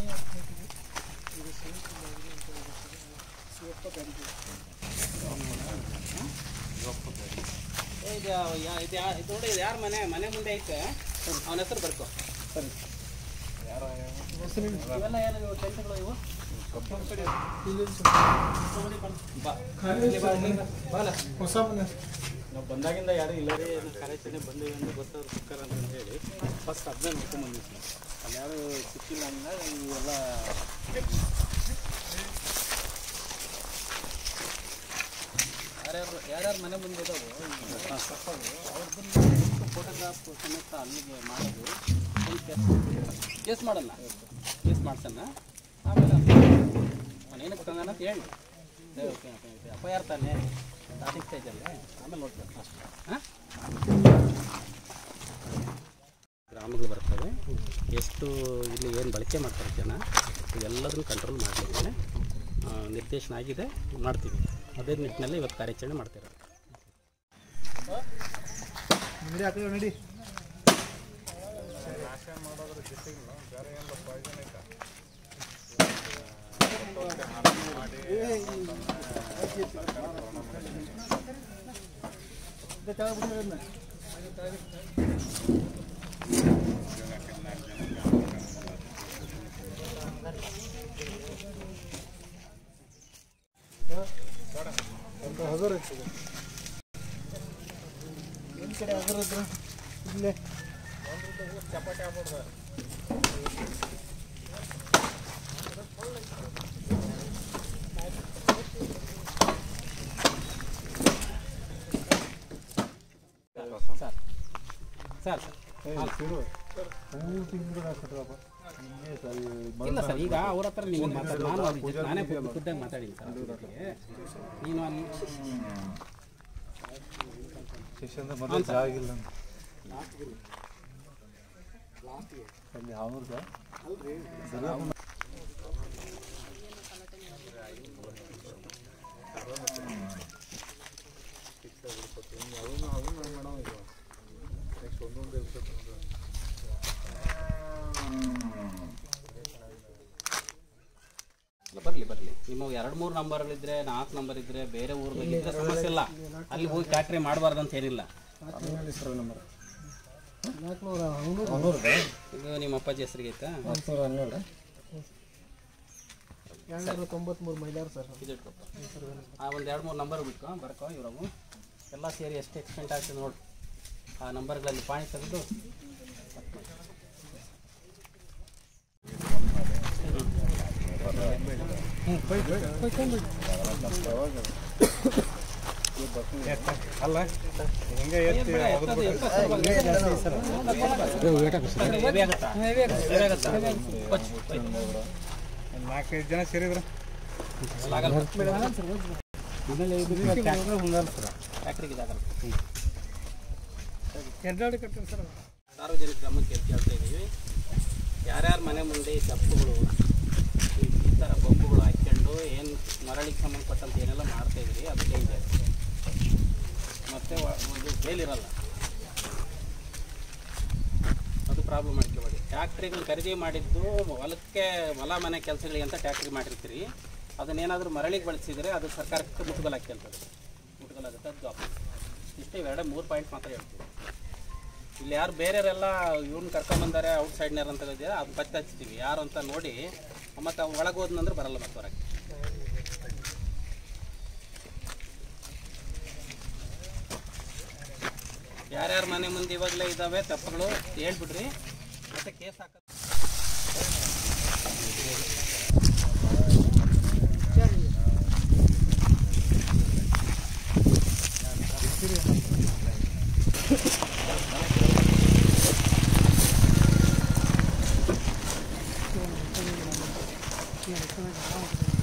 ಏ, ಇದು ಯಾ- ಇದು ಯಾ- ಇದು ನೋಡಿ ಇದು ಯಾರ ಮನೆ ಮನೆ ಮುಂದೆ ಐತೆ ಅವನ ಹೆಸರು ಬರ್ಕೋ ಸರಿ ಇವೆಲ್ಲ ಏನು ಟೆಂಟ್ಗಳು ಇವು ಬಾ. ಇಲ್ಲಿ ಬಾ, ಇಲ್ಲಿ ಬಾ. ಬಾಲ. ಹೊಸ ಮನೆ ನಾವು ಬಂದಾಗಿಂದ ಯಾರು ಇಲ್ಲ ರೀ ಏನು ಕಾರ್ಯಾಚರಣೆ ಬಂದಿವಿ ಅಂತ ಗೊತ್ತವ್ರು ಸಿಕ್ಕಾರ ಅಂತ ಹೇಳಿ ಫಸ್ಟ್ ಅದನ್ನೇ ನೋಡ್ಕೊಂಡ್ ಬಂದಿದ್ವಿ ಅಲ್ಲಿ ಯಾರು ಸಿಕ್ಕಿಲ್ಲ ಅಂದಾಗ ಇವೆಲ್ಲ ಯಾರ್ಯಾರು ಯಾರ್ಯಾರು ಮನೆ ಮುಂದೆ ಇದಾವೋ ಅವ್ರದ್ದು ಫೋಟೋಗ್ರಾಫ್ ಸಮೇತ ಅಲ್ಲಿಗೆ ಮಾಡೋದು ಒಂದು ಕೇಸ್ ಕೇಸ್ ಮಾಡಲ್ಲ ಕೇಸ್ ಮಾಡ್ಸಣ್ಣ ಆಮೇಲೆ ಅವನು ಏನಕ್ಕೆ ತಂದಾನ ಅಂತ ಹೇಳಿ ಎಫ್ ಐ ಆರ್ ತಾನೆ ಸ್ಟಾರ್ಟಿಂಗ್ ಸ್ಟೇಜಲ್ಲೇ ಆಮೇಲೆ ನೋಡ್ತಾರೆ ಅಷ್ಟೇ ಹಾಂ ಗ್ರಾಮಗಳು ಬರ್ತವೆ ಎಷ್ಟು ಇಲ್ಲಿ ಏನು ಬಳಕೆ ಮಾಡ್ತಾರೆ ಜನ ಇವೆಲ್ಲದನ್ನು ಕಂಟ್ರೋಲ್ ಮಾಡಲಿಕ್ಕೆ ನಿರ್ದೇಶನ ಆಗಿದೆ ಮಾಡ್ತೀವಿ ಅದೇ ನಿಟ್ಟಿನಲ್ಲಿ ಇವತ್ತು ಕಾರ್ಯಾಚರಣೆ ಮಾಡ್ತೀವಿ ನಡಿ ಆ ಕಡೆ ನಡಿ ಹಗರ್ ಐತಿ ಒಂದು ಕಡೆ ಹಗರ್ ಇದ್ರೆ ಇಲ್ಲೇ ಸರ್ ಸರ್ ಮೂರು ತಿಂಗಳು ಹಾಕಿದ್ರಪ್ಪ ಹಿಂಗೆ ಸರಿ ಇಲ್ಲ ಸರ್ ಈಗ ಅವ್ರ ಹತ್ರ ನೀವು ಮಾತಾಡಿ ನಾನು ಅವ್ರ ಜೊತೆ ನಾನೇ ಖುದ್ದಾಗಿ ಮಾತಾಡೀನಿ ಸರ್ ಅವ್ರ ಜೊತೆಗೆ. ನೀನು ಅಲ್ಲಿ ಸ್ಟೇಷನ್ ಮೊದಲು ಜಾಗ ಇಲ್ಲ ಅಂತ. ಅಲ್ಲಿ ಹಾವರ್ದ ಇಲ್ಲ, ಬರ್ಲಿ ಬರ್ಲಿ ನಿಮ್ಮ ಎರಡು ಮೂರು ನಂಬರ್ ಇದ್ರೆ ನಾಲ್ಕು ನಂಬರ್ ಇದ್ರೆ ಬೇರೆ ಊರಿಗೆ ಇದ್ರೆ ಸಮಸ್ಯೆ ಇಲ್ಲ ಅಲ್ಲಿ ಹೋಗಿ ಫ್ಯಾಕ್ಟ್ರಿ ಮಾಡಬಾರ್ದು ಅಂತ ಏನಿಲ್ಲ ಇದು ನಿಮ್ಮ ಅಪ್ಪಾಜಿ ಹೆಸರಿಗೆ ಐತಾ ಎರಡ್ನೂರ ತೊಂಬತ್ಮೂರು ಮೈಲಾರ ಸರ್ ಇದು ಇಟ್ಕೊ. ಆ ಒಂದು ಎರಡು ಮೂರು ನಂಬರ್ ಬಿಟ್ಕೊ ಬರ್ಕೊ ಇವ್ರವು ಎಲ್ಲ ಸೇರಿ ಎಷ್ಟು ಎಕ್ಸ್ಪೆಂಟ್ ಆಗ್ತದೆ ನೋಡು ಆ ನಂಬರ್ಗಳಲ್ಲಿ ಪಾಯಿಂಟ್ ತೆಗೆದು ಅಲ್ಲ ಹಿಂಗೆ ಎತ್ತಿ ನಾಲ್ಕೈದು ಜನ ಸೇರಿದ್ರು ಫ್ಯಾಕ್ಟ್ರಿಗೆ ಇದಾಗಲ್ಲ ಎರಡು ಕಟ್ಟಿ ಸರ್ ಸಾರ್ವಜನಿಕ ಗಮನಕ್ಕೆ ಕೇಳ್ತಾ ಇದ್ದೀವಿ ಯಾರ್ಯಾರ ಮನೆ ಮುಂದೆ ಈ ತಪ್ಪುಗಳು ಈ- ಈ ಥರ ಬೊಂಬುಗಳು ಹಾಕ್ಕೊಂಡು ಏನು ಮರಳಿಗೆ ಸಂಬಂಧಪಟ್ಟಂತ ಏನೆಲ್ಲ ಮಾಡ್ತಾ ಇದ್ರಿ ಅದು ಡೇಂಜರ್ ಮತ್ತು ಒಂದು ಬೇಲಿರಲ್ಲ ಅದು ಪ್ರಾಬ್ಲಮ್ ಮಾಡ್ಕೋಬೇಡಿ ಟ್ಯಾಕ್ಟ್ರಿಗಳು ಖರೀದಿ ಮಾಡಿದ್ದು ಹೊಲಕ್ಕೆ ಹೊಲ ಮನೆ ಕೆಲಸಗಳಿಗೆ ಅಂತ ಟ್ಯಾಕ್ಟ್ರಿ ಮಾಡಿರ್ತೀರಿ ಅದನ್ನೇನಾದರೂ ಮರಳಿಗೆ ಬಳಸಿದರೆ ಅದು ಸರ್ಕಾರಕ್ಕೆ ಮುಟ್ಟುಗಲ್ ಹಾಕ್ಯಂತದೆ ಮುಟ್ಟುಗಲಾಗುತ್ತೆ ಅದು ಜಾಬ್ ಇಷ್ಟೇ ಇವೆರಡೇ ಮೂರು ಪಾಯಿಂಟ್ ಮಾತ್ರ ಹೇಳ್ತೀವಿ ಇಲ್ಲಿ ಯಾರು ಬೇರೆಯವರೆಲ್ಲ ಇವ್ರನ್ನ ಕರ್ಕೊಂಬಂದಾರೆ ಔಟ್ ಸೈಡ್ನರ್ ಅಂತ ಇದೆಯಾ ಅದು ಪತ್ತೆ ಹಚ್ತೀವಿ ಯಾರು ಅಂತ ನೋಡಿ ಮತ್ತು ಅವ್ನು ಒಳಗೆ ಹೋದ್ನಂದ್ರೆ ಬರಲ್ಲ ಮತ್ತೆ ಹೊರಗೆ ಯಾರ್ಯಾರ ಮನೆ ಮುಂದೆ ಇವಾಗಲೇ ಇದ್ದಾವೆ ತಪ್ಪುಗಳು ಹೇಳ್ಬಿಡ್ರಿ ಮತ್ತೆ ಕೇಸ್ ಹಾಕ Thank you.